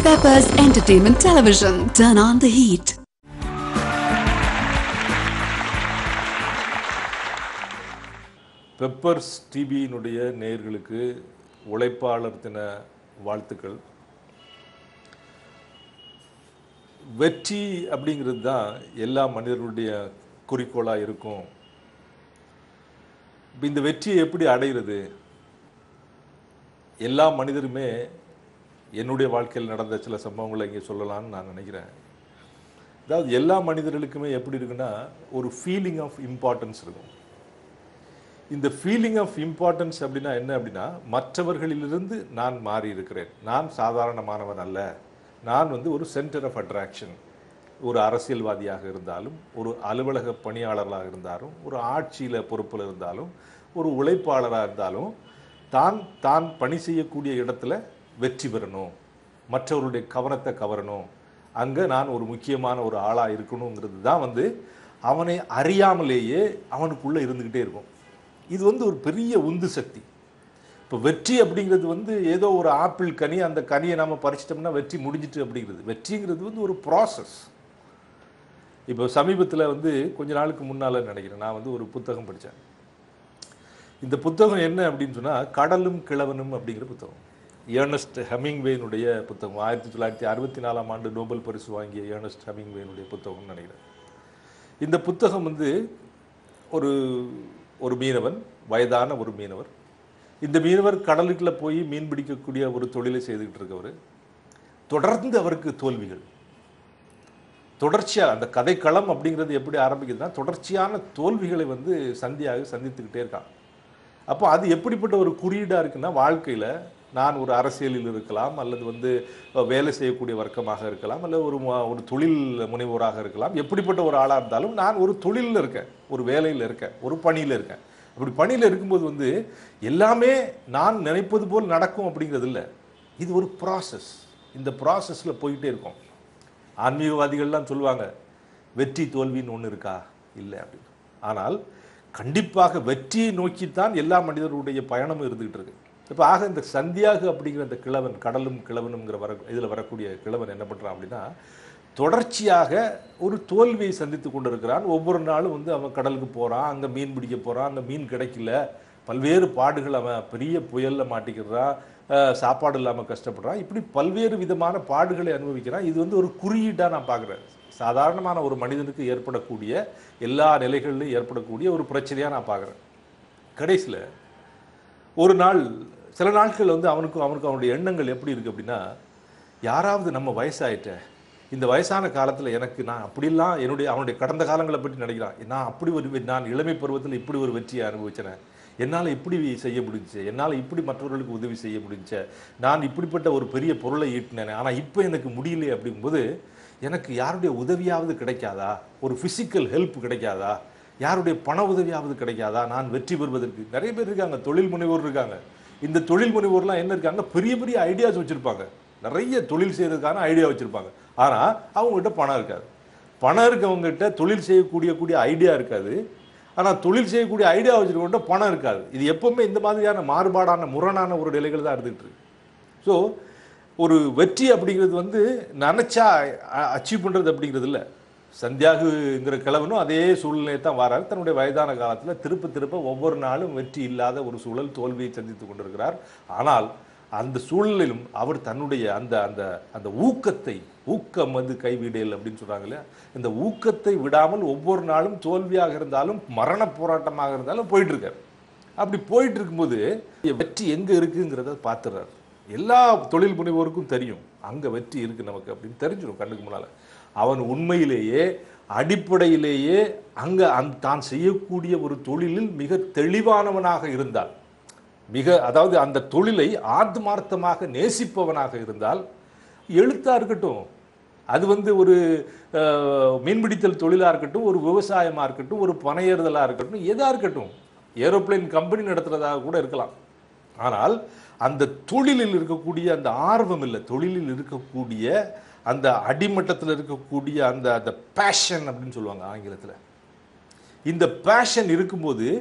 Peppers Entertainment Television. Turn on the heat. Peppers டிவியினுடைய நேயர்களுக்கு உழைப்பாளர் தின வாழ்த்துக்கள் வெற்றி அப்படிங்கிறது தான் எல்லா மனிதர்களுடைய குறிக்கோளாக இருக்கும் இப்போ இந்த வெற்றியை எப்படி அடைகிறது எல்லா மனிதருமே என்னுடைய வாழ்க்கையில் நடந்த சில சம்பவங்களை இங்கே சொல்லலாம்னு நான் நினைக்கிறேன் அதாவது எல்லா மனிதர்களுக்குமே எப்படி இருக்குன்னா ஒரு ஃபீலிங் ஆஃப் இம்பார்ட்டன்ஸ் இருக்கும் இந்த ஃபீலிங் ஆஃப் இம்பார்ட்டன்ஸ் அப்படின்னா என்ன அப்படின்னா மற்றவர்களிலிருந்து நான் மாறி இருக்கிறேன் நான் சாதாரணமானவன் அல்ல நான் வந்து ஒரு சென்டர் ஆஃப் அட்ராக்ஷன் ஒரு அரசியல்வாதியாக இருந்தாலும் ஒரு அலுவலக பணியாளர்களாக இருந்தாலும் ஒரு ஆட்சியில் பொறுப்பில் இருந்தாலும் ஒரு உழைப்பாளராக இருந்தாலும் தான் தான் பணி செய்யக்கூடிய இடத்துல வெற்றி பெறணும் மற்றவருடைய கவனத்தை கவரணும் அங்கே நான் ஒரு முக்கியமான ஒரு ஆளாக இருக்கணுங்கிறது தான் வந்து அவனை அறியாமலேயே அவனுக்குள்ளே இருந்துக்கிட்டே இருக்கும் இது வந்து ஒரு பெரிய உந்து சக்தி இப்போ வெற்றி அப்படிங்கிறது வந்து ஏதோ ஒரு ஆப்பிள் கனி அந்த கனியை நாம் பறிச்சிட்டோம்னா வெற்றி முடிஞ்சிட்டு அப்படிங்கிறது வெற்றிங்கிறது வந்து ஒரு ப்ராசஸ் இப்போ சமீபத்தில் வந்து கொஞ்ச நாளுக்கு முன்னால் நினைக்கிறேன் நான் வந்து ஒரு புத்தகம் படித்தேன் இந்த புத்தகம் என்ன அப்படின்னு சொன்னால் கடலும் கிழவனும் அப்படிங்கிற புத்தகம் ஏர்னஸ்ட் ஹெமிங்வேனுடைய புத்தகம் ஆயிரத்தி தொள்ளாயிரத்தி அறுபத்தி நாலாம் ஆண்டு நோபல் பரிசு வாங்கிய ஏர்னஸ்ட் ஹெமிங்வேனுடைய புத்தகம்னு நினைக்கிறேன் இந்த புத்தகம் வந்து ஒரு ஒரு மீனவன் வயதான ஒரு மீனவர் இந்த மீனவர் கடலுக்குள்ள போய் மீன் பிடிக்கக்கூடிய ஒரு தொழிலை செய்துக்கிட்டு இருக்கவர் தொடர்ந்து அவருக்கு தோல்விகள் தொடர்ச்சியாக அந்த கதைக்களம் அப்படிங்கிறது எப்படி ஆரம்பிக்குதுன்னா தொடர்ச்சியான தோல்விகளை வந்து சந்தியாக சந்தித்துக்கிட்டே இருக்கான் அப்போ அது எப்படிப்பட்ட ஒரு குறியீடாக இருக்குன்னா வாழ்க்கையில் நான் ஒரு அரசியலில் இருக்கலாம் அல்லது வந்து வேலை செய்யக்கூடிய வர்க்கமாக இருக்கலாம் அல்லது ஒரு மு- ஒரு தொழில் முனைவோராக இருக்கலாம் எப்படிப்பட்ட ஒரு ஆளாக இருந்தாலும் நான் ஒரு தொழிலில் இருக்கேன் ஒரு வேலையில் இருக்கேன் ஒரு பணியில் இருக்கேன் அப்படி பணியில் இருக்கும்போது வந்து எல்லாமே நான் நினைப்பது போல் நடக்கும் அப்படிங்கிறது இல்லை இது ஒரு ப்ராசஸ் இந்த ப்ராசஸில் போயிட்டே இருக்கும் ஆன்மீகவாதிகள்லாம் சொல்லுவாங்க வெற்றி தோல்வின்னு ஒன்று இருக்கா இல்லை அப்படின்னு ஆனால் கண்டிப்பாக வெற்றியை நோக்கித்தான் எல்லா மனிதருடைய பயணமும் இருந்துகிட்டு இருக்கு இப்போ ஆக இந்த சந்தியாக அப்படிங்கிற இந்த கிழவன் கடலும் கிழவனுங்கிற வர இதில் வரக்கூடிய கிழவன் என்ன பண்ணுறான் அப்படின்னா தொடர்ச்சியாக ஒரு தோல்வியை சந்தித்து கொண்டிருக்கிறான் ஒவ்வொரு நாளும் வந்து அவன் கடலுக்கு போகிறான் அங்கே மீன் பிடிக்க போகிறான் அங்கே மீன் கிடைக்கல பல்வேறு பாடுகள் அவன் பெரிய புயலில் மாட்டிக்கிறான் அஹ் சாப்பாடு இல்லாமல் கஷ்டப்படுறான் இப்படி பல்வேறு விதமான பாடுகளை அனுபவிக்கிறான் இது வந்து ஒரு குறியீடாக நான் பார்க்குறேன் சாதாரணமான ஒரு மனிதனுக்கு ஏற்படக்கூடிய எல்லா நிலைகளிலும் ஏற்படக்கூடிய ஒரு பிரச்சனையாக நான் பார்க்குறேன் கடைசியில் ஒரு நாள் சில நாட்கள் வந்து அவனுக்கும் அவனுக்கு அவனுடைய எண்ணங்கள் எப்படி இருக்குது அப்படின்னா யாராவது நம்ம வயசாயிட்ட இந்த வயசான காலத்தில் எனக்கு நான் அப்படிலாம் என்னுடைய அவனுடைய கடந்த காலங்களை பற்றி நினைக்கிறான் நான் அப்படி ஒரு வெ- நான் இளமை பருவத்தில் இப்படி ஒரு வெற்றியை அனுபவிச்சேன் என்னால் இப்படி செய்ய முடிஞ்சுச்சு என்னால் இப்படி மற்றவர்களுக்கு உதவி செய்ய முடிஞ்சுச்சு நான் இப்படிப்பட்ட ஒரு பெரிய பொருளை ஈட்டினேன் ஆனால் இப்போ எனக்கு முடியலையே அப்படிங்கும்போது எனக்கு யாருடைய உதவியாவது கிடைக்காதா ஒரு ஃபிசிக்கல் ஹெல்ப் கிடைக்காதா யாருடைய பண உதவியாவது கிடைக்காதா நான் வெற்றி பெறுவதற்கு நிறைய பேர் இருக்காங்க தொழில் முனைவோர் இருக்காங்க இந்த தொழில் முனைவோர்லாம் என்ன இருக்காங்க பெரிய பெரிய ஐடியாஸ் வச்சுருப்பாங்க நிறைய தொழில் செய்யறதுக்கான ஐடியா வச்சுருப்பாங்க ஆனால் அவங்ககிட்ட பணம் இருக்காது பணம் இருக்கவங்ககிட்ட தொழில் செய்யக்கூடிய கூடிய ஐடியா இருக்காது ஆனால் தொழில் செய்யக்கூடிய ஐடியா வச்சுருக்கவங்ககிட்ட பணம் இருக்காது இது எப்பவுமே இந்த மாதிரியான மாறுபாடான முரணான ஒரு நிலைகள் தான் இருந்துகிட்டு இருக்கு ஸோ ஒரு வெற்றி அப்படிங்கிறது வந்து நினச்சா அச்சீவ் பண்ணுறது அப்படிங்கிறது இல்லை சந்தியாகுங்கிற கிழவனும் அதே சூழ்நிலையை தான் வரார் தன்னுடைய வயதான காலத்தில் திருப்ப திருப்ப ஒவ்வொரு நாளும் வெற்றி இல்லாத ஒரு சூழல் தோல்வியை சந்தித்து கொண்டிருக்கிறார் ஆனால் அந்த சூழலிலும் அவர் தன்னுடைய அந்த அந்த அந்த ஊக்கத்தை ஊக்கம் வந்து கைவிடல் அப்படின்னு சொல்றாங்க இல்லையா இந்த ஊக்கத்தை விடாமல் ஒவ்வொரு நாளும் தோல்வியாக இருந்தாலும் மரண போராட்டமாக இருந்தாலும் போயிட்டு இருக்காரு அப்படி போயிட்டு இருக்கும்போது வெற்றி எங்க இருக்குங்கிறத பார்த்துறாரு எல்லா தொழில் முனைவோருக்கும் தெரியும் அங்க வெற்றி இருக்கு நமக்கு அப்படின்னு தெரிஞ்சிடும் கண்ணுக்கு முன்னால அவன் உண்மையிலேயே அடிப்படையிலேயே அங்க அந்த தான் செய்யக்கூடிய ஒரு தொழிலில் மிக தெளிவானவனாக இருந்தால் மிக அதாவது அந்த தொழிலை ஆத்மார்த்தமாக நேசிப்பவனாக இருந்தால் எழுத்தா இருக்கட்டும் அது வந்து ஒரு அஹ், மீன்பிடித்தல் தொழிலாக இருக்கட்டும் ஒரு விவசாயமாக இருக்கட்டும் ஒரு பனையேறுதலாக இருக்கட்டும் எதாக இருக்கட்டும் ஏரோப்ளேன் கம்பெனி நடத்துறதாக கூட இருக்கலாம் ஆனால் அந்த தொழிலில் இருக்கக்கூடிய அந்த ஆர்வம் இல்லை தொழிலில் இருக்கக்கூடிய அந்த அடிமட்டத்தில் இருக்கக்கூடிய அந்த அந்த பேஷன் அப்படின்னு சொல்லுவாங்க ஆங்கிலத்தில் இந்த பேஷன் இருக்கும்போது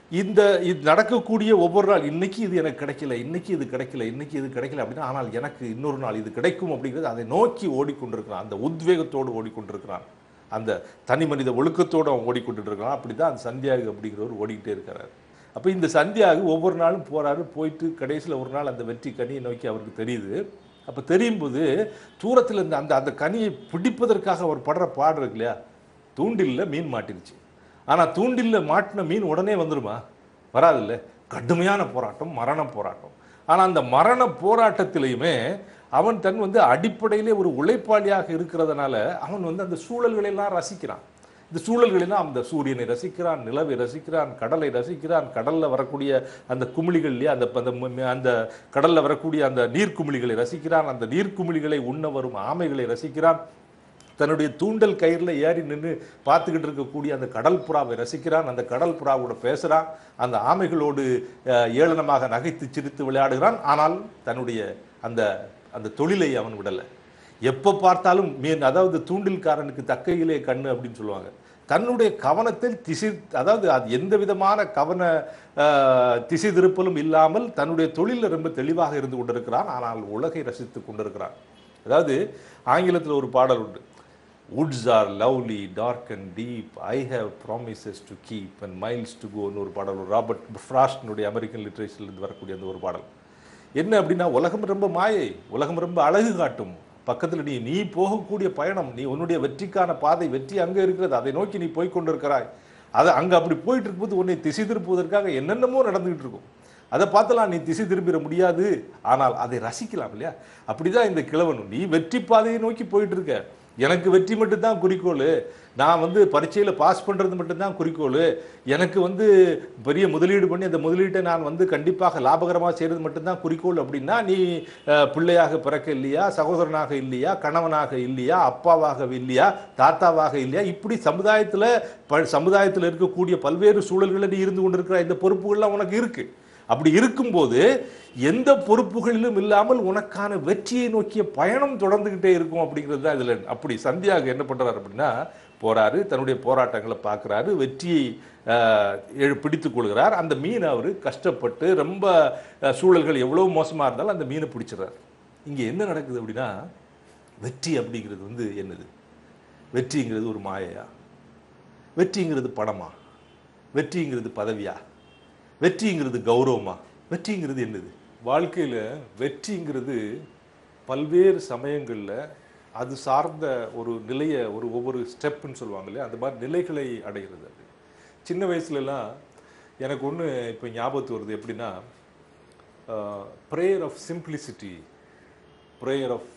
இந்த இது நடக்கக்கூடிய ஒவ்வொரு நாள் இன்னைக்கு இது எனக்கு கிடைக்கல இன்னைக்கு இது கிடைக்கல இன்னைக்கு இது கிடைக்கல அப்படின்னா ஆனால் எனக்கு இன்னொரு நாள் இது கிடைக்கும் அப்படிங்கிறது அதை நோக்கி ஓடிக்கொண்டிருக்கிறான் அந்த உத்வேகத்தோடு ஓடிக்கொண்டிருக்கிறான் அந்த தனி மனித ஒழுக்கத்தோடு அவன் ஓடிக்கொண்டு இருக்கிறான் அப்படி தான் அந்த சந்தியாகு அப்படிங்கிறவர் ஓடிக்கிட்டே இருக்கிறார் அப்போ இந்த சந்தியாகு ஒவ்வொரு நாளும் போறாரு போயிட்டு கடைசியில் ஒரு நாள் அந்த வெற்றி கனியை நோக்கி அவருக்கு தெரியுது அப்போ தெரியும் போது தூரத்தில் இந்த அந்த அந்த கனியை பிடிப்பதற்காக அவர் படுற பாடு இருக்கு இல்லையா தூண்டில்ல மீன் மாட்டிருச்சு ஆனால் தூண்டில்ல மாட்டின மீன் உடனே வந்துருமா வராதுல்ல கடுமையான போராட்டம் மரண போராட்டம் ஆனால் அந்த மரண போராட்டத்திலையுமே அவன் தன் வந்து அடிப்படையிலே ஒரு உழைப்பாளியாக இருக்கிறதுனால அவன் வந்து அந்த சூழல்களை எல்லாம் ரசிக்கிறான் இந்த சூழல்களெல்லாம் அந்த சூரியனை ரசிக்கிறான் நிலவை ரசிக்கிறான் கடலை ரசிக்கிறான் கடல்ல வரக்கூடிய அந்த குமிழிகள் இல்லையா அந்த அந்த ம- அந்த கடல்ல வரக்கூடிய அந்த நீர்க்குமிழிகளை ரசிக்கிறான் அந்த நீர்க்குமிழிகளை உண்ண வரும் ஆமைகளை ரசிக்கிறான் தன்னுடைய தூண்டல் கயிறில் ஏறி நின்று பார்த்துக்கிட்டு இருக்கக்கூடிய அந்த கடல் புறாவை ரசிக்கிறான் அந்த கடல் புறாவோட பேசுகிறான் அந்த ஆமைகளோடு அஹ், ஏளனமாக நகைத்து சிரித்து விளையாடுகிறான் ஆனால் தன்னுடைய அந்த அந்த தொழிலை அவன் விடலை எப்போ பார்த்தாலும் மீன் அதாவது தூண்டில்காரனுக்கு தக்கையிலே கண்ணு அப்படின்னு சொல்லுவாங்க தன்னுடைய கவனத்தில் திசை அதாவது அது எந்த விதமான கவன அஹ், திசை திருப்பலும் இல்லாமல் தன்னுடைய தொழிலில் ரொம்ப தெளிவாக இருந்து கொண்டிருக்கிறான் ஆனால் உலகை ரசித்து கொண்டிருக்கிறான் அதாவது ஆங்கிலத்தில் ஒரு பாடல் உண்டு woods are lovely dark and deep I have promises to keep and miles to கோன்னு ஒரு பாடல் ஒரு ராபர்ட் ஃப்ராஸ்டினுடைய அமெரிக்கன் லிட்ரேச்சர்லேருந்து வரக்கூடிய அந்த ஒரு பாடல் என்ன அப்படின்னா உலகம் ரொம்ப மாயை உலகம் ரொம்ப அழகு காட்டும் பக்கத்தில் நீ நீ போகக்கூடிய பயணம் நீ உன்னுடைய வெற்றிக்கான பாதை வெற்றி அங்கே இருக்கிறது அதை நோக்கி நீ போய் கொண்டிருக்கிறாய் அதை அங்கே அப்படி போயிட்டு இருக்கும்போது உன்னை திசை திருப்புவதற்காக என்னென்னமோ நடந்துகிட்டு இருக்கும் அதை பார்த்தலாம் நீ திசை திரும்பிட முடியாது ஆனால் அதை ரசிக்கலாம் இல்லையா அப்படிதான் இந்த கிழவன் நீ வெற்றி பாதையை நோக்கி போயிட்டு இருக்க எனக்கு வெற்றி மட்டும்தான் குறிக்கோள் நான் வந்து பரீட்சையில் பாஸ் பண்ணுறது மட்டும்தான் குறிக்கோள் எனக்கு வந்து பெரிய முதலீடு பண்ணி அந்த முதலீட்டை நான் வந்து கண்டிப்பாக லாபகரமாக செய்கிறது மட்டும்தான் குறிக்கோள் அப்படின்னா நீ அஹ், பிள்ளையாக பிறக்க இல்லையா சகோதரனாக இல்லையா கணவனாக இல்லையா அப்பாவாக இல்லையா தாத்தாவாக இல்லையா இப்படி சமுதாயத்தில் ப சமுதாயத்தில் இருக்கக்கூடிய பல்வேறு சூழல்களில் நீ இருந்து கொண்டிருக்கிற இந்த பொறுப்புகள்லாம் உனக்கு இருக்குது அப்படி இருக்கும்போது எந்த பொறுப்புகளிலும் இல்லாமல் உனக்கான வெற்றியை நோக்கிய பயணம் தொடர்ந்துகிட்டே இருக்கும் அப்படிங்கிறது தான் இதில் அப்படி சந்தியாக என்ன பண்றாரு அப்படின்னா போறாரு தன்னுடைய போராட்டங்களை பார்க்குறாரு வெற்றியை ஆஹ், எழு பிடித்துக் கொள்கிறார் அந்த மீனை அவர் கஷ்டப்பட்டு ரொம்ப ஆஹ், சூழல்கள் எவ்வளவு மோசமாக இருந்தாலும் அந்த மீனை பிடிச்சிடுறாரு இங்கே என்ன நடக்குது அப்படின்னா வெற்றி அப்படிங்கிறது வந்து என்னது வெற்றிங்கிறது ஒரு மாயையா வெற்றிங்கிறது பணமா வெற்றிங்கிறது பதவியா வெற்றிங்கிறது கௌரவமா வெற்றிங்கிறது என்னது வாழ்க்கையில் வெற்றிங்கிறது பல்வேறு சமயங்களில் அது சார்ந்த ஒரு நிலையை ஒரு ஒவ்வொரு ஸ்டெப்புன்னு சொல்லுவாங்க இல்லையா அந்த மாதிரி நிலைகளை அடைகிறது அது சின்ன வயசுலலாம் எனக்கு ஒன்று இப்போ ஞாபகத்து வருது எப்படின்னா prayer of simplicity prayer of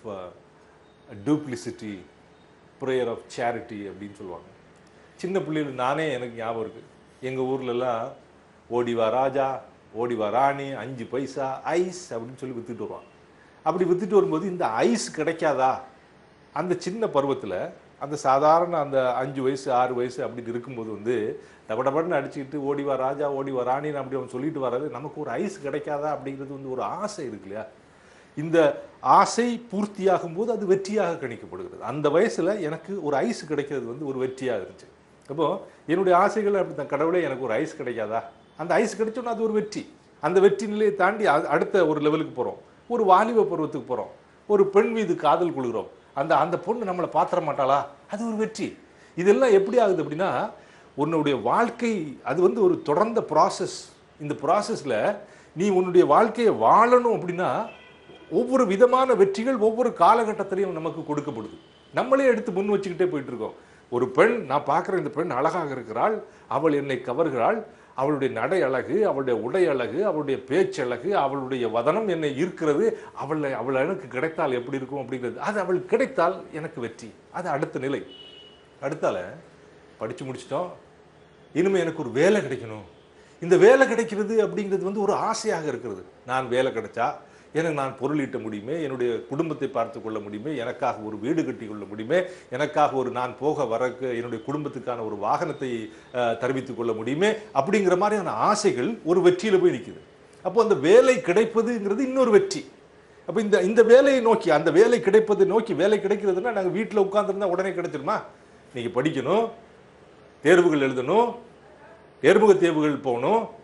duplicity prayer of charity அப்படின்னு சொல்லுவாங்க சின்ன பிள்ளைகள் நானே எனக்கு ஞாபகம் இருக்குது எங்கள் ஊர்லலாம் ஓடி வா ராஜா ஓடி வா ராணி அஞ்சு பைசா ஐஸ் அப்படின்னு சொல்லி வித்துட்டு வருவான் அப்படி வித்துட்டு வரும்போது இந்த ஐஸ் கிடைக்காதா அந்த சின்ன பருவத்தில் அந்த சாதாரண அந்த அஞ்சு வயசு ஆறு வயசு அப்படின்னு இருக்கும்போது வந்து டபடபடன்னு அடிச்சுக்கிட்டு ஓடி வா ராஜா ஓடி வா ராணின்னு அப்படி அவன் சொல்லிட்டு வர்றது நமக்கு ஒரு ஐஸ் கிடைக்காதா அப்படிங்கிறது வந்து ஒரு ஆசை இருக்கு இல்லையா இந்த ஆசை பூர்த்தியாகும் போது அது வெற்றியாக கணிக்கப்படுகிறது அந்த வயசுல எனக்கு ஒரு ஐஸ் கிடைக்கிறது வந்து ஒரு வெற்றியாக இருந்துச்சு அப்போ என்னுடைய ஆசைகள் அப்படி தான் கடவுளே எனக்கு ஒரு ஐஸ் கிடைக்காதா அந்த ஐஸ் கிடைச்சோன்னா அது ஒரு வெற்றி அந்த வெற்றி நிலையை தாண்டி அ- அடுத்த ஒரு லெவலுக்கு போகிறோம் ஒரு வாலிப பருவத்துக்கு போகிறோம் ஒரு பெண் மீது காதல் கொள்கிறோம் அந்த அந்த பொண்ணு நம்மளை பாத்திர மாட்டாளா அது ஒரு வெற்றி இதெல்லாம் எப்படி ஆகுது அப்படின்னா உன்னுடைய வாழ்க்கை அது வந்து ஒரு தொடர்ந்த ப்ராசஸ் இந்த ப்ராசஸில் நீ உன்னுடைய வாழ்க்கையை வாழணும் அப்படின்னா ஒவ்வொரு விதமான வெற்றிகள் ஒவ்வொரு காலகட்டத்திலையும் நமக்கு கொடுக்கப்படுது நம்மளே எடுத்து முன் வச்சுக்கிட்டே போயிட்டு இருக்கோம் ஒரு பெண் நான் பார்க்குற இந்த பெண் அழகாக இருக்கிறாள் அவள் என்னை கவர்கிறாள் அவளுடைய நடை அழகு அவளுடைய உடை அழகு அவளுடைய பேச்சழகு அவளுடைய வதனம் என்னை ஈர்க்கிறது அவளை அவள் எனக்கு கிடைத்தால் எப்படி இருக்கும் அப்படிங்கிறது அது அவள் கிடைத்தால் எனக்கு வெற்றி அது அடுத்த நிலை அடுத்தால படித்து முடிச்சிட்டோம் இனிமே எனக்கு ஒரு வேலை கிடைக்கணும் இந்த வேலை கிடைக்கிறது அப்படிங்கிறது வந்து ஒரு ஆசையாக இருக்கிறது நான் வேலை கிடைச்சா எனக்கு நான் பொருளீட்ட முடியுமே என்னுடைய குடும்பத்தை பார்த்து கொள்ள முடியுமே எனக்காக ஒரு வீடு கட்டி கொள்ள முடியுமே எனக்காக ஒரு நான் போக வரக்கு என்னுடைய குடும்பத்துக்கான ஒரு வாகனத்தை அஹ், தருவித்துக் கொள்ள முடியுமே அப்படிங்கிற மாதிரியான ஆசைகள் ஒரு வெற்றியில போய் நிற்குது அப்போ அந்த வேலை கிடைப்பதுங்கிறது இன்னொரு வெற்றி அப்போ இந்த இந்த வேலையை நோக்கி அந்த வேலை கிடைப்பதை நோக்கி வேலை கிடைக்கிறதுனா நாங்கள் வீட்டில் உட்காந்துருந்தா உடனே கிடைச்சிருமா நீங்கள் படிக்கணும் தேர்வுகள் எழுதணும் நேர்முக தேர்வுகள் போகணும்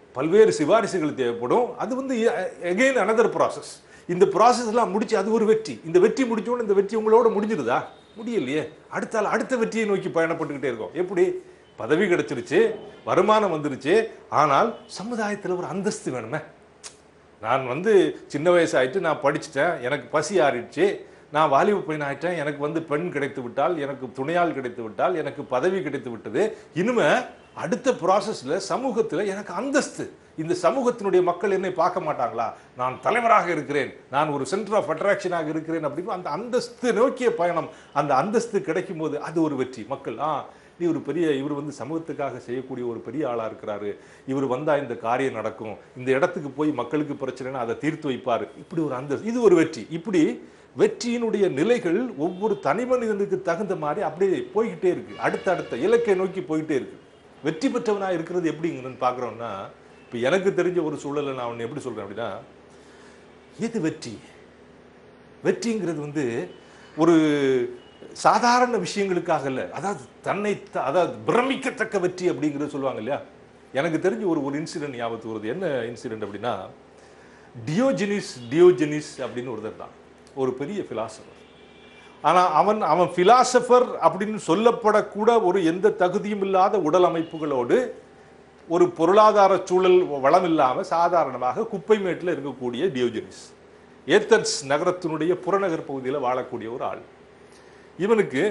பல்வேறு சிபாரிசுகள் தேவைப்படும் அது வந்து எகெயின் அனதர் ப்ராசஸ் இந்த ப்ராசஸ்லாம் முடிச்சு அது ஒரு வெற்றி இந்த வெற்றி முடிச்ச உடனே இந்த வெற்றி உங்களோட முடிஞ்சிருதா முடியலையே அடுத்தால அடுத்த வெற்றியை நோக்கி பயணப்பட்டுக்கிட்டே இருக்கோம் எப்படி பதவி கிடைச்சிருச்சு வருமானம் வந்துருச்சு ஆனால் சமுதாயத்தில் ஒரு அந்தஸ்து வேணுமே நான் வந்து சின்ன வயசாயிட்டு நான் படிச்சிட்டேன் எனக்கு பசி ஆறிடுச்சு நான் வாலிப பையன் ஆயிட்டேன் எனக்கு வந்து பெண் கிடைத்து விட்டால் எனக்கு துணையால் கிடைத்து விட்டால் எனக்கு பதவி கிடைத்து விட்டது இனிமே அடுத்த ப்ராசஸ்ல சமூகத்துல எனக்கு அந்தஸ்து இந்த சமூகத்தினுடைய மக்கள் என்னை பார்க்க மாட்டாங்களா நான் தலைவராக இருக்கிறேன் நான் ஒரு சென்டர் ஆஃப் அட்ராக்ஷனாக இருக்கிறேன் அப்படின்னு அந்த அந்தஸ்து நோக்கிய பயணம் அந்த அந்தஸ்து கிடைக்கும் போது அது ஒரு வெற்றி மக்கள் ஆ நீ ஒரு பெரிய இவர் வந்து சமூகத்துக்காக செய்யக்கூடிய ஒரு பெரிய ஆளா இருக்கிறாரு இவர் வந்தா இந்த காரியம் நடக்கும் இந்த இடத்துக்கு போய் மக்களுக்கு பிரச்சனைனா அதை தீர்த்து வைப்பாரு இப்படி ஒரு அந்த இது ஒரு வெற்றி இப்படி வெற்றியினுடைய நிலைகள் ஒவ்வொரு தனி மனிதனுக்கு தகுந்த மாதிரி அப்படியே போய்கிட்டே இருக்கு அடுத்தடுத்த இலக்கை நோக்கி போயிட்டே இருக்கு வெற்றி பெற்றவனா இருக்கிறது எப்படிங்கன்னு பார்க்குறோம்னா இப்போ எனக்கு தெரிஞ்ச ஒரு சூழலை நான் ஒன்று எப்படி சொல்றேன் அப்படின்னா எது வெற்றி வெற்றிங்கிறது வந்து ஒரு சாதாரண விஷயங்களுக்காக இல்லை அதாவது தன்னை த- அதாவது பிரமிக்கத்தக்க வெற்றி அப்படிங்கிறது சொல்லுவாங்க இல்லையா எனக்கு தெரிஞ்ச ஒரு ஒரு இன்சிடென்ட் ஞாபகத்துக்கு வருது என்ன இன்சிடென்ட் அப்படின்னா டியோஜெனிஸ் டியோஜெனிஸ் அப்படின்னு ஒருத்தர் தான் ஒரு பெரிய பிலாசபர் ஆனா அவன் அவன் பிலாசபர் அப்படின்னு சொல்லப்படக்கூட ஒரு எந்த தகுதியும் இல்லாத உடல் அமைப்புகளோடு ஒரு பொருளாதார சூழல் வளம் இல்லாம சாதாரணமாக குப்பை மேட்டில் இருக்கக்கூடிய டியோஜெனிஸ் ஏத்தன்ஸ் நகரத்தினுடைய புறநகர் பகுதியில் வாழக்கூடிய ஒரு ஆள் இவனுக்கு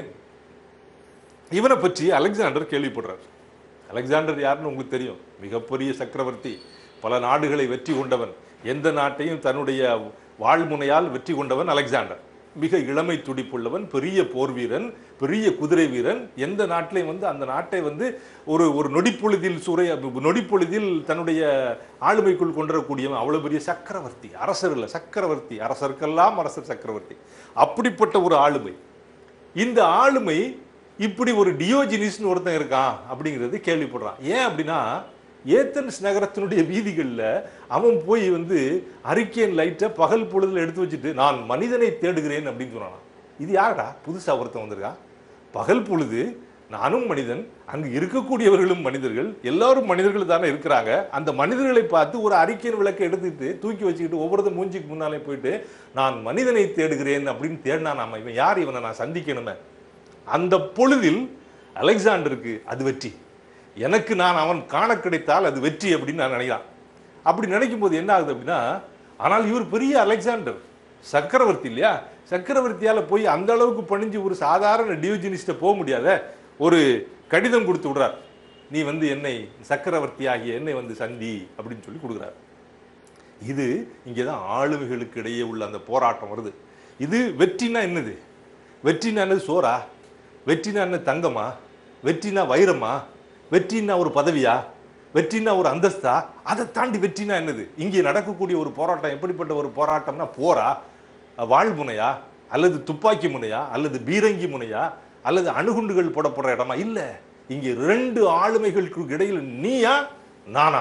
இவனை பற்றி அலெக்சாண்டர் கேள்விப்படுறார் அலெக்சாண்டர் யாருன்னு உங்களுக்கு தெரியும் மிகப்பெரிய சக்கரவர்த்தி பல நாடுகளை வெற்றி கொண்டவன் எந்த நாட்டையும் தன்னுடைய வாழ்முனையால் வெற்றி கொண்டவன் அலெக்சாண்டர் மிக இளமை துடிப்புள்ளவன் பெரிய போர் வீரன் பெரிய குதிரை வீரன் எந்த நாட்டிலையும் வந்து அந்த நாட்டை வந்து ஒரு ஒரு நொடிப்பொழுதில் சுரைய நொடிப்பொழுதில் தன்னுடைய ஆளுமைக்குள் கொண்டுவரக்கூடியவன் அவ்வளவு பெரிய சக்கரவர்த்தி அரசர் இல்லை சக்கரவர்த்தி அரசருக்கெல்லாம் அரசர் சக்கரவர்த்தி அப்படிப்பட்ட ஒரு ஆளுமை இந்த ஆளுமை இப்படி ஒரு டியோஜினிஸ்னு ஒருத்தன் இருக்கான் அப்படிங்கிறது கேள்விப்படுறான் ஏன் அப்படின்னா ஏத்தன்ஸ் நகரத்தினுடைய வீதிகளில் அவன் போய் வந்து அரிக்கேன் லைட்டை பகல் பொழுதுல எடுத்து வச்சுட்டு நான் மனிதனை தேடுகிறேன் அப்படின்னு சொன்னான் இது யாரடா புதுசா ஒருத்தன் வந்திருக்கான் பகல் பொழுது நானும் மனிதன் அங்கு இருக்கக்கூடியவர்களும் மனிதர்கள் எல்லாரும் மனிதர்கள் தானே இருக்கிறாங்க அந்த மனிதர்களை பார்த்து ஒரு அரிக்கேன் விளக்கை எடுத்துக்கிட்டு தூக்கி வச்சுக்கிட்டு ஒவ்வொருத்தர் மூஞ்சிக்கு முன்னாலே போயிட்டு நான் மனிதனை தேடுகிறேன் அப்படின்னு தேடினா நாம இவன் யார் இவனை நான் சந்திக்கணுமே அந்த பொழுதில் அலெக்சாண்டருக்கு அது வெற்றி எனக்கு நான் அவன் காண கிடைத்தால் அது வெற்றி அப்படின்னு நான் நினைக்கிறான் அப்படி நினைக்கும் போது என்ன ஆகுது அப்படின்னா ஆனால் இவர் பெரிய அலெக்சாண்டர் சக்கரவர்த்தி இல்லையா சக்கரவர்த்தியால போய் அந்த அளவுக்கு பணிஞ்சு ஒரு சாதாரண டியோஜினிஸ்ட போக முடியாத ஒரு கடிதம் கொடுத்து விடுறார் நீ வந்து என்னை சக்கரவர்த்தி ஆகிய என்னை வந்து சந்தி அப்படின்னு சொல்லி கொடுக்குறார் இது இங்கே தான் ஆளுமைகளுக்கு இடையே உள்ள அந்த போராட்டம் வருது இது வெற்றினா என்னது வெற்றினா என்னது சோறா வெற்றினா என்ன தங்கமா வெற்றினா வைரமா வெற்றினா ஒரு பதவியா வெற்றினா ஒரு அந்தஸ்தா அதை தாண்டி வெற்றினா என்னது இங்கே நடக்கக்கூடிய ஒரு போராட்டம் எப்படிப்பட்ட ஒரு போராட்டம்னா போரா வாழ்முனையா அல்லது துப்பாக்கி முனையா அல்லது பீரங்கி முனையா அல்லது அணுகுண்டுகள் போடப்படுற இடமா இல்ல இங்கே ரெண்டு ஆளுமைகளுக்கு இடையில் நீயா நானா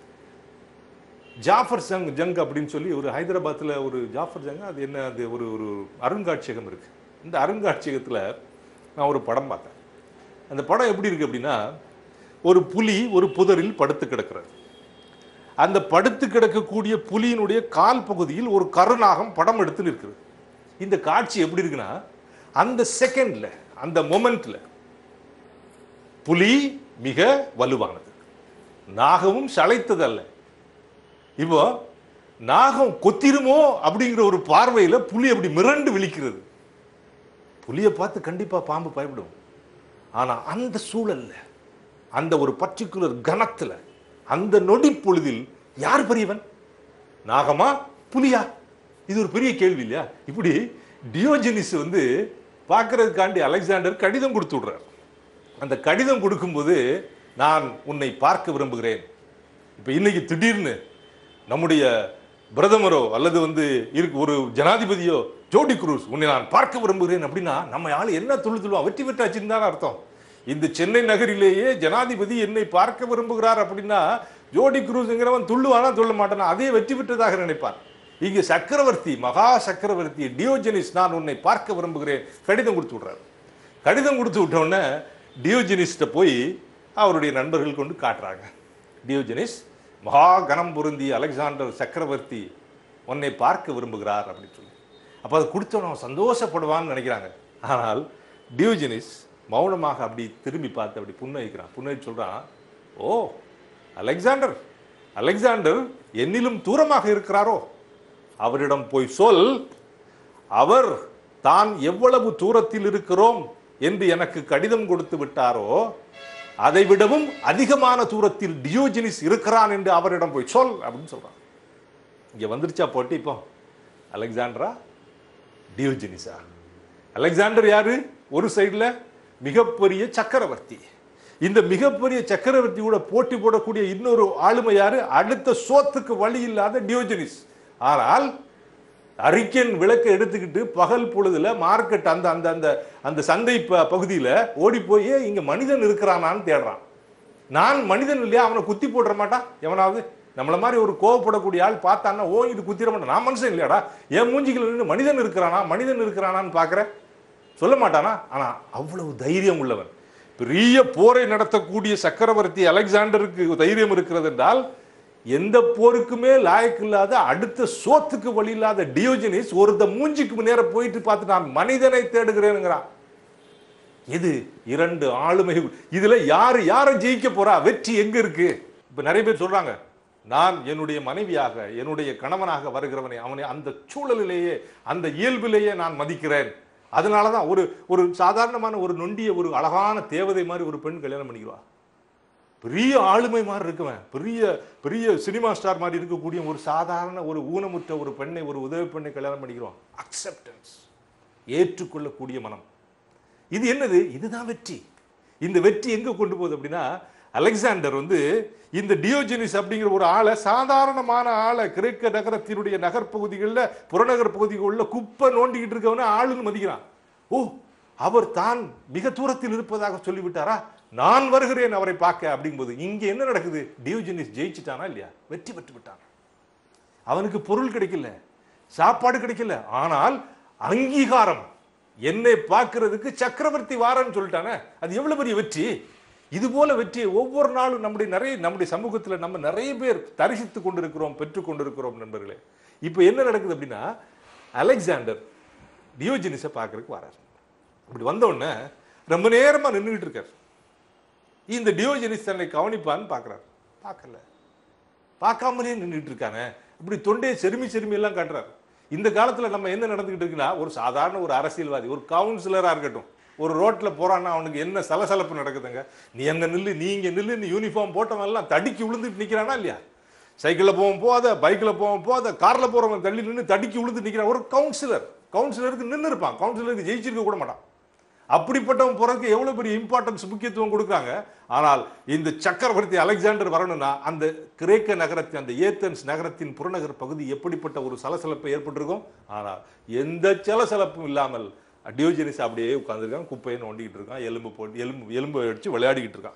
ஜாஃபர் ஜங் ஜங் அப்படின்னு சொல்லி ஒரு ஹைதராபாத்தில் ஒரு ஜாஃபர் ஜங் அது என்ன அது ஒரு ஒரு அருங்காட்சியகம் இருக்கு இந்த அருங்காட்சியகத்தில் நான் ஒரு படம் பார்த்தேன் அந்த படம் எப்படி இருக்கு அப்படின்னா ஒரு புலி ஒரு புதரில் படுத்து கிடக்கிறது அந்த படுத்து கிடக்கக்கூடிய புலியினுடைய கால் பகுதியில் ஒரு கருநாகம் படம் எடுத்து நிற்கிறது இந்த காட்சி எப்படி இருக்குன்னா அந்த செகண்ட்ல அந்த மொமெண்ட்ல புலி மிக வலுவானது நாகமும் சளைத்ததல்ல இப்போ நாகம் கொத்திருமோ அப்படிங்கிற ஒரு பார்வையில புலி அப்படி மிரண்டு விழிக்கிறது புலியை பார்த்து கண்டிப்பா பாம்பு பயப்படும் ஆனா அந்த சூழல்ல அந்த ஒரு பர்டிகுலர் கணத்துல அந்த நொடி பொழுதில் யார் பெரியவன் நாகமா புலியா இது ஒரு பெரிய கேள்வி இல்லையா இப்படி டியோஜெனிஸ் வந்து பார்க்கறதுக்காண்டி அலெக்சாண்டர் கடிதம் கொடுத்து விடுறார் அந்த கடிதம் கொடுக்கும்போது நான் உன்னை பார்க்க விரும்புகிறேன் இப்போ இன்னைக்கு திடீர்னு நம்முடைய பிரதமரோ அல்லது வந்து இருக்கு ஒரு ஜனாதிபதியோ ஜோடி குரூஸ் உன்னை நான் பார்க்க விரும்புகிறேன் அப்படின்னா நம்ம ஆளு என்ன துள்ளு துள்ளுவா வெற்றி பெற்றாச்சுன்னு தானே அர்த்தம் இந்த சென்னை நகரிலேயே ஜனாதிபதி என்னை பார்க்க விரும்புகிறார் அப்படின்னா ஜோடி குரூஸ்ங்கிறவன் துள்ளுவானா துள்ள மாட்டானா அதே வெற்றி பெற்றதாக நினைப்பார் இங்க சக்கரவர்த்தி மகா சக்கரவர்த்தி டியோஜெனிஸ் நான் உன்னை பார்க்க விரும்புகிறேன் கடிதம் கொடுத்து விடுறாரு கடிதம் கொடுத்து விட்ட உடனே டியோஜெனிஸ்ட போய் அவருடைய நண்பர்கள் கொண்டு காட்டுறாங்க டியோஜெனிஸ் மகா கனம் பொருந்திய அலெக்சாண்டர் சக்கரவர்த்தி உன்னை பார்க்க விரும்புகிறார் அப்படின்னு சொல்லி அப்போ அதை கொடுத்தவன் அவன் சந்தோஷப்படுவான்னு நினைக்கிறாங்க ஆனால் டியோஜினிஸ் மௌனமாக அப்படி திரும்பி பார்த்து அப்படி புன்னகைக்கிறான் புன்னகை சொல்றான் ஓ அலெக்சாண்டர் அலெக்சாண்டர் என்னிலும் தூரமாக இருக்கிறாரோ அவரிடம் போய் சொல் அவர் தான் எவ்வளவு தூரத்தில் இருக்கிறோம் என்று எனக்கு கடிதம் கொடுத்து விட்டாரோ அதை விடவும் அதிகமான தூரத்தில் டியோஜினிஸ் இருக்கிறான் என்று அவரிடம் போய் சொல் அப்படின்னு சொல்றான் இங்க வந்துருச்சா போட்டி இப்போ அலெக்சாண்டரா டியோஜினிஸா அலெக்சாண்டர் யாரு ஒரு சைடுல மிகப்பெரிய சக்கரவர்த்தி இந்த மிகப்பெரிய சக்கரவர்த்தி கூட போட்டி போடக்கூடிய இன்னொரு ஆளுமை யாரு அடுத்த சோத்துக்கு வழி இல்லாத டியோஜினிஸ் ஆனால் அரிக்கன் விளக்கை எடுத்துக்கிட்டு பகல் பொழுதுல மார்க்கெட் அந்த அந்த அந்த அந்த சந்தை ப- பகுதியில ஓடி போய் "ஏய், இங்க மனிதன் இருக்கிறானான்னு தேடுறான் நான் மனிதன் இல்லையா அவனை குத்தி போட்டுற மாட்டான் எவனாவது நம்மள மாதிரி ஒரு கோவப்படக்கூடிய ஆள் பார்த்தான்னா ஓ இது குத்திர மாட்டான் நான் மனுஷன் இல்லையாடா என் மூஞ்சிகள் நின்னு மனிதன் இருக்கிறானா மனிதன் இருக்கிறானான்னு பார்க்கற சொல்ல மாட்டானா ஆனா அவ்வளவு தைரியம் உள்ளவன் பெரிய போரை நடத்தக்கூடிய சக்கரவர்த்தி அலெக்சாண்டருக்கு தைரியம் இருக்கிறது என்றால் எந்த போருக்குமே லாயக்கு இல்லாத அடுத்த சோத்துக்கு வழி இல்லாத டியோஜனிஸ் ஒருத்த மூஞ்சிக்கு நேர போயிட்டு பார்த்து நான் மனிதனை தேடுகிறேனுங்கிறான் எது இரண்டு ஆளுமைகள் இதுல யாரு யாரை ஜெயிக்க போறா வெற்றி எங்க இருக்கு இப்ப நிறைய பேர் சொல்றாங்க நான் என்னுடைய மனைவியாக என்னுடைய கணவனாக வருகிறவனை அவனை அந்த சூழலிலேயே அந்த இயல்பிலேயே நான் மதிக்கிறேன் அதனாலதான் ஒரு ஒரு சாதாரணமான ஒரு நொண்டிய ஒரு அழகான தேவதை மாதிரி ஒரு பெண் கல்யாணம் பண்ணிக்கிறா பெரிய ஆளுமை மாதிரி இருக்குவன் பெரிய பெரிய சினிமா ஸ்டார் மாதிரி இருக்கக்கூடிய ஒரு சாதாரண ஒரு ஊனமுற்ற ஒரு பெண்ணை ஒரு உதவி பெண்ணை கல்யாணம் பண்ணிக்கிறோம் அக்செப்டன்ஸ் ஏற்றுக்கொள்ளக்கூடிய மனம் இது என்னது இதுதான் வெற்றி இந்த வெற்றி எங்க கொண்டு போகுது அப்படின்னா அலெக்சாண்டர் வந்து இந்த டியோஜெனிஸ் அப்படிங்கிற ஒரு ஆளை சாதாரணமான ஆளை கிரேக்க நகரத்தினுடைய நகர்ப்பகுதிகளில் புறநகர் பகுதிகளில் குப்பை நோண்டிக்கிட்டு இருக்கவன ஆளுன்னு மதிக்கிறான் ஓ அவர் தான் மிக தூரத்தில் இருப்பதாக சொல்லிவிட்டாரா நான் வருகிறேன் அவரை பார்க்க அப்படிங்கும்போது இங்க என்ன நடக்குது டியோஜெனிஸ் ஜெயிச்சிட்டானா இல்லையா வெற்றி பெற்று விட்டான் அவனுக்கு பொருள் கிடைக்கல சாப்பாடு கிடைக்கல ஆனால் அங்கீகாரம் என்னை பார்க்கிறதுக்கு சக்கரவர்த்தி வாரன்னு சொல்லிட்டானே அது எவ்வளவு பெரிய வெற்றி இது போல வெற்றியை ஒவ்வொரு நாளும் நம்முடைய நிறைய நம்முடைய சமூகத்துல நம்ம நிறைய பேர் தரிசித்து கொண்டிருக்கிறோம் பெற்றுக் கொண்டிருக்கிறோம் நண்பர்களே இப்போ என்ன நடக்குது அப்படின்னா அலெக்சாண்டர் டியோஜினிஸை பார்க்கறதுக்கு வரார் அப்படி வந்த உடனே ரொம்ப நேரமா நின்றுகிட்டு இருக்கார் இந்த டியோஜினிஸ் தன்னை கவனிப்பான்னு பார்க்கறார் பார்க்கல பார்க்காமலே நின்றுட்டு இருக்காங்க இப்படி தொண்டையை செருமி செருமி எல்லாம் காட்டுறாரு இந்த காலத்துல நம்ம என்ன நடந்துகிட்டு இருக்குன்னா ஒரு சாதாரண ஒரு அரசியல்வாதி ஒரு கவுன்சிலரா இருக்கட்டும் ஒரு ரோட்ல போறான்னா அவனுக்கு என்ன சலசலப்பு நடக்குதுங்க நீ அங்க நில்லு நீ இங்க நில்லு நீ யூனிஃபார்ம் போட்டவன் எல்லாம் தடிக்கி விழுந்துட்டு நிக்கிறானா இல்லையா சைக்கிளில் போவோம் போகாத பைக்கில் போவோம் போகாத காரில் போகிறவன் தள்ளி நின்று தடிக்கி விழுந்து நிற்கிறான் ஒரு கவுன்சிலர் கவுன்சிலருக்கு நின்று இருப்பான் கவுன்சிலருக்கு ஜெயிச்சிருக்க கூட மாட்டான் அப்படிப்பட்டவன் போறதுக்கு எவ்வளவு பெரிய இம்பார்ட்டன்ஸ் முக்கியத்துவம் கொடுக்குறாங்க ஆனால் இந்த சக்கரவர்த்தி அலெக்சாண்டர் வரணும்னா அந்த கிரேக்க நகரத்தின் அந்த ஏத்தன்ஸ் நகரத்தின் புறநகர் பகுதி எப்படிப்பட்ட ஒரு சலசலப்பு ஏற்பட்டிருக்கும் ஆனால் எந்த சலசலப்பும் இல்லாமல் டியோஜனிஸ் அப்படியே உட்கார்ந்திருக்கான் குப்பையை நோண்டிக்கிட்டு இருக்கான் எலும்பு போட்டு எலும்பு எலும்பு அடிச்சு விளையாடிக்கிட்டு இருக்கான்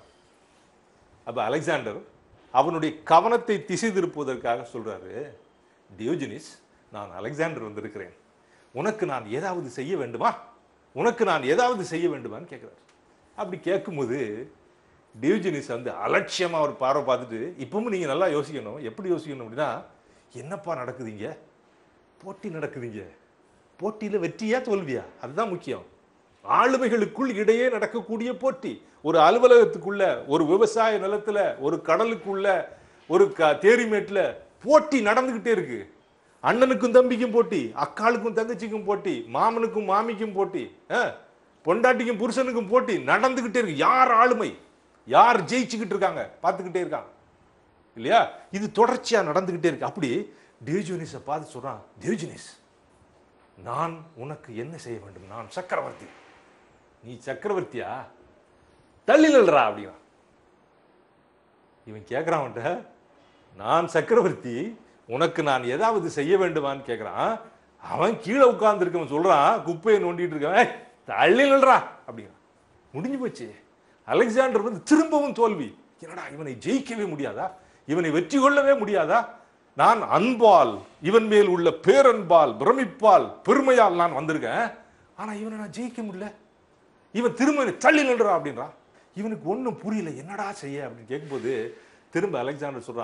அப்ப அலெக்சாண்டர் அவனுடைய கவனத்தை திசை திருப்புவதற்காக சொல்றாரு டியோஜினிஸ் நான் அலெக்சாண்டர் வந்திருக்கிறேன் உனக்கு நான் ஏதாவது செய்ய வேண்டுமா உனக்கு நான் ஏதாவது செய்ய வேண்டுமான்னு கேட்கிறார் அப்படி கேட்கும்போது டியோஜினிஸ் வந்து அலட்சியமா ஒரு பார்வை பார்த்துட்டு இப்பவும் நீங்க நல்லா யோசிக்கணும் எப்படி யோசிக்கணும் அப்படின்னா என்னப்பா நடக்குதுங்க போட்டி நடக்குதுங்க போட்டியில வெற்றியா தோல்வியா அதுதான் முக்கியம் ஆளுமைகளுக்குள் இடையே நடக்கக்கூடிய போட்டி ஒரு அலுவலகத்துக்குள்ள ஒரு விவசாய நிலத்துல ஒரு கடலுக்குள்ள ஒரு க- தேரிமேட்ல போட்டி நடந்துகிட்டே இருக்கு அண்ணனுக்கும் தம்பிக்கும் போட்டி அக்காளுக்கும் தங்கச்சிக்கும் போட்டி மாமனுக்கும் மாமிக்கும் போட்டி ஆ, பொண்டாட்டிக்கும் புருஷனுக்கும் போட்டி நடந்துகிட்டே இருக்கு யார் ஆளுமை யார் ஜெயிச்சுக்கிட்டு இருக்காங்க பார்த்துக்கிட்டே இருக்காங்க இல்லையா இது தொடர்ச்சியா நடந்துகிட்டே இருக்கு அப்படி டியோஜினிஸை பார்த்து சொல்றான் டியோஜினிஸ் நான் உனக்கு என்ன செய்ய வேண்டும் நான் சக்கரவர்த்தி நீ சக்கரவர்த்தியா தள்ளி நில்றா அப்படிங்கிறான் இவன் கேட்கிறான் அவன்கிட்ட நான் சக்கரவர்த்தி உனக்கு நான் ஏதாவது செய்ய வேண்டுமான்னு கேட்கிறான் அவன் கீழே உட்கார்ந்துருக்கவன் சொல்றான் குப்பையை நோண்டிட்டு இருக்கான் "ஏய், தள்ளி நில்றா அப்படிங்கிறான் முடிஞ்சு போச்சு அலெக்சாண்டர் வந்து திரும்பவும் தோல்வி என்னடா இவனை ஜெயிக்கவே முடியாதா இவனை வெற்றி கொள்ளவே முடியாதா நான் அன்பால் இவன் மேல் உள்ள பேரன்பால் பிரமிப்பால் பெருமையால் நான் வந்திருக்கேன் ஆனா இவனை நான் ஜெயிக்க முடியல இவன் திரும்ப என்னை தள்ளி நில்றா அப்படின்றான் இவனுக்கு ஒண்ணும் புரியல என்னடா செய்ய அப்படின்னு கேட்கும்போது திரும்ப அலெக்சாண்டர் சொல்றான்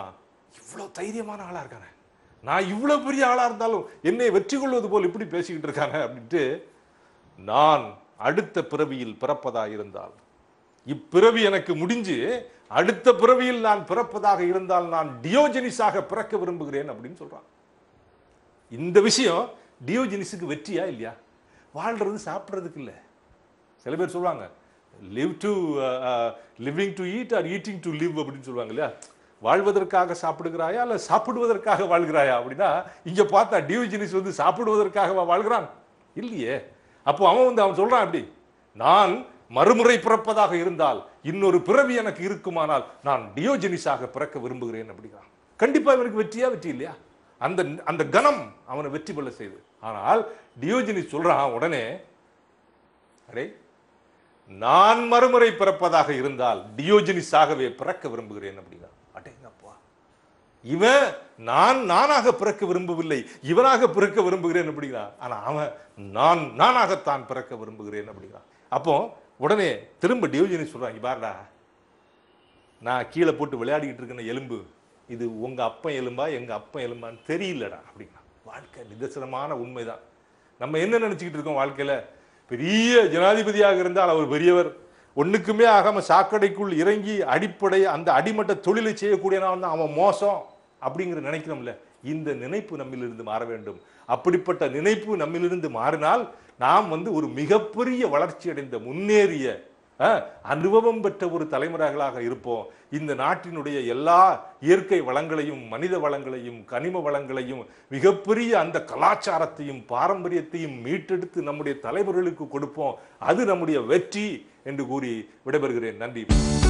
இவ்வளோ தைரியமான ஆளா இருக்கானே நான் இவ்வளோ பெரிய ஆளா இருந்தாலும் என்னை வெற்றி கொள்வது போல் இப்படி பேசிக்கிட்டு இருக்காங்க அப்படின்ட்டு நான் அடுத்த பிறவியில் பிறப்பதா இருந்தால் இப்பிறவி எனக்கு முடிஞ்சு அடுத்த பிறவியில் நான் பிறப்பதாக இருந்தால் நான் டியோஜெனிஸாக பிறக்க விரும்புகிறேன் அப்படின்னு சொல்றான் இந்த விஷயம் டியோஜெனிஸுக்கு வெற்றியா இல்லையா வாழ்றது சாப்பிட்றதுக்கு இல்லை சில பேர் சொல்லுவாங்க live to living to eat or eating to live அப்படின்னு சொல்லுவாங்க இல்லையா வாழ்வதற்காக சாப்பிடுகிறாயா அல்ல சாப்பிடுவதற்காக வாழ்கிறாயா அப்படின்னா இங்க பார்த்தா டியோஜெனிஸ் வந்து சாப்பிடுவதற்காக வாழ்கிறான் இல்லையே அப்போ அவன் வந்து அவன் சொல்றான் அப்படி நான் மறுமுறை பிறப்பதாக இருந்தால் இன்னொரு பிறவி எனக்கு இருக்குமானால் நான் டியோஜெனிஸாக பிறக்க விரும்புகிறேன் அப்படிங்கிறான் கண்டிப்பா இவனுக்கு வெற்றியா வெற்றி இல்லையா அந்த அந்த கணம் அவனை வெற்றி கொள்ள செய்து ஆனால் டியோஜெனிஸ் சொல்றான் உடனே அடே நான் மறுமுறை பிறப்பதாக இருந்தால் டியோஜெனிஸாகவே பிறக்க விரும்புகிறேன் அப்படின்னா அடேங்கப்பா இவன் நான் நானாக பிறக்க விரும்பவில்லை இவனாக பிறக்க விரும்புகிறேன் அப்படிங்கிறான் ஆனா அவன் நான் நானாகத்தான் பிறக்க விரும்புகிறேன் அப்படிங்கிறான் அப்போ உடனே திரும்ப டியோஜெனிஸ் சொல்றான் "இங்க பாருடா நான் கீழே போட்டு விளையாடிக்கிட்டு இருக்கிற எலும்பு இது உங்க அப்பன் எலும்பா எங்க அப்பன் எலும்பான்னு தெரியலடா அப்படின்னா வாழ்க்கை நிதர்சனமான உண்மைதான் நம்ம என்ன நினைச்சுக்கிட்டு இருக்கோம் வாழ்க்கையில பெரிய ஜனாதிபதியாக இருந்தால் அவர் பெரியவர் ஒண்ணுக்குமே ஆகாம சாக்கடைக்குள் இறங்கி அடிப்படை அந்த அடிமட்ட தொழிலை செய்யக்கூடியவன் தான் அவன் மோசம் அப்படிங்கிற நினைக்கிறோம்ல இந்த நினைப்பு நம்மிலிருந்து மாற வேண்டும் அப்படிப்பட்ட நினைப்பு நம்மிலிருந்து மாறினால் நாம் வந்து ஒரு மிகப்பெரிய வளர்ச்சி அடைந்த முன்னேறிய அஹ், அனுபவம் பெற்ற ஒரு தலைமுறைகளாக இருப்போம் இந்த நாட்டினுடைய எல்லா இயற்கை வளங்களையும் மனித வளங்களையும் கனிம வளங்களையும் மிகப்பெரிய அந்த கலாச்சாரத்தையும் பாரம்பரியத்தையும் மீட்டெடுத்து நம்முடைய தலைவர்களுக்கு கொடுப்போம் அது நம்முடைய வெற்றி என்று கூறி விடைபெறுகிறேன் நன்றி